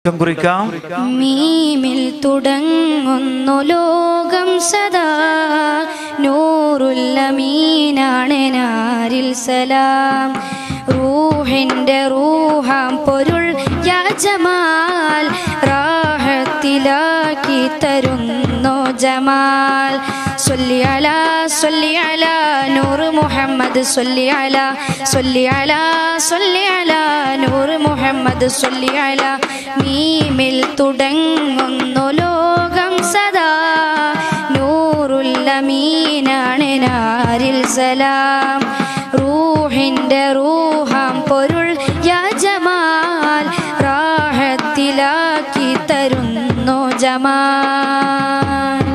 തുടക്കം കുറിക്കാം മീമിൽ തുടങ്ങുന്നു ലോകം സദാ നൂറുല്ലമീനാണ് നാരിൽ സലാം റൂഹിൻ്റെ റൂഹാം പൊരുൾ യാജമാൽ റാഹത്തിലാക്കി തരുന്നു ജമാൽ സൊല്ലി അല സൊല്ലി അല നൂറ് മുഹമ്മദ് സൊല്ലി അല സൊല്ലി അല സൊല്ലി അല നൂറ് മുഹമ്മദ് സൊല്ലി അല മീമിൽ തുടങ്ങുന്നു ലോകം സദാ നൂറുല്ലമീനാണ് നാരിൽ സലാം റൂഹിൻ്റെ റൂഹാം പൊരുൾ യാജമാൽ റാഹത്തിലാക്കി തരുന്നു ജമാൽ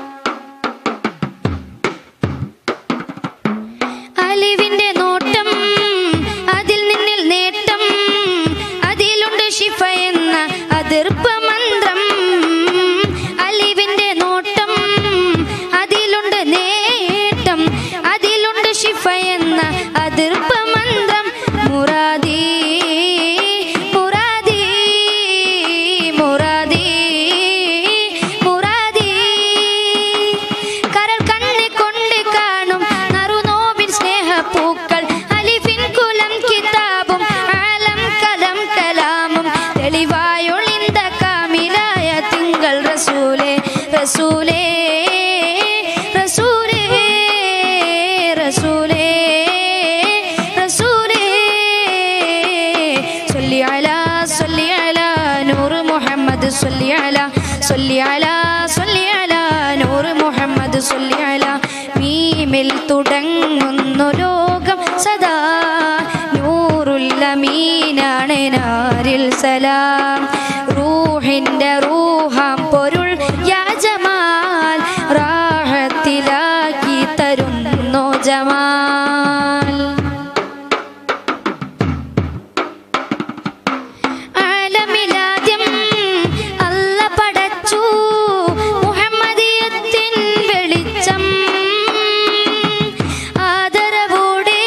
അലിവിന്റെ നോട്ടം അതിൽ നിന്നിൽ നേട്ടം അതിലുണ്ട് ശിഫ എന്ന അതിർപ്പ മന്ത്രം അലിവിന്റെ നോട്ടം അതിലുണ്ട് നേട്ടം അതിലുണ്ട് ശിഫ എന്ന അതിർപ്പ മന്ത്രം മുറാദി മുറാദി മുറാദി മുറാദി കരൾ കണ്ണി കൊണ്ട് കാണും നറുനോവിൻ സ്നേഹപ്പൂക്കൾ അലിഫിൻ കുലം കിതാബും ആലം കലം കലാമും തെളിവായൊളിന്ത കാമിലായ തിങ്കൾ റസൂലേ റസൂലേ റസൂലേ റസൂലേ റസൂലേ صلي على صلي على نور محمد صلي على صلي على صلي على نور محمد صلي على മീമിൽ തുടങ്ങുന്നു ലോകം സദാ നൂറുല്ലമീനാണ് നാരിൽ സലാം റൂഹിൻ്റെ റൂഹാം പൊരുൾ യാജമാൽ റാഹത്തിലാക്കി തരുന്നു ജമാൽ ആലമിലാദ്യം അല്ല പടച്ചു മുഹമ്മദിയത്തിൻ വെളിച്ചം ആദരവോടെ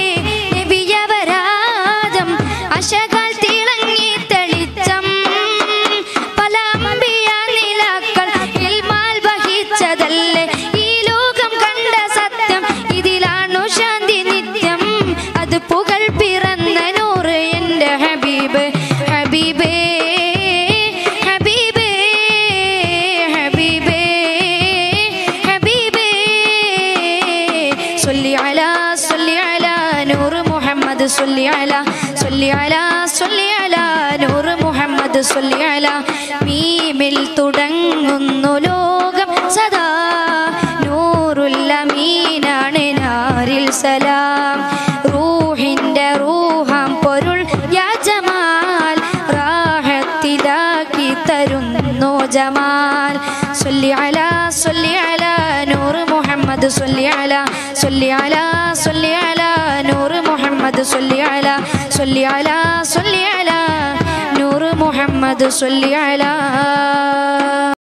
നബിയവരാജം അശകാൽ തിളങ്ങി തെളിച്ചം പല അമ്പിയ നിലാക്കൾ ഇൽമാൽ വഹിച്ചതല്ലേ ഈ ലോകം കണ്ട സത്യം ഇതിലാണു ശാന്തി നിത്യം അത് പുകൾ പിറന്ന നൂറ് എൻ്റെ ഹബീബ് ഹബീബേ ഹബീബേ ഹബീബേ ഹബീബേ صلي على صلي على نور محمد صلي على صلي على صلي على نور محمد صلي على മീമിൽ തുടങ്ങുന്നു ലോകം സദാ നൂറുല്ലമീനാണ് നാരിൽ സലാം റൂഹിൻ്റെ റൂഹാം പൊരുൾ യാജമാൽ റാഹത്തിലാക്കി തരുന്നു ജമാൽ صلي على صلي على نور محمد صلي على صلي على صلي على نور محمد صلي على صلي على صلي على نور محمد صلي على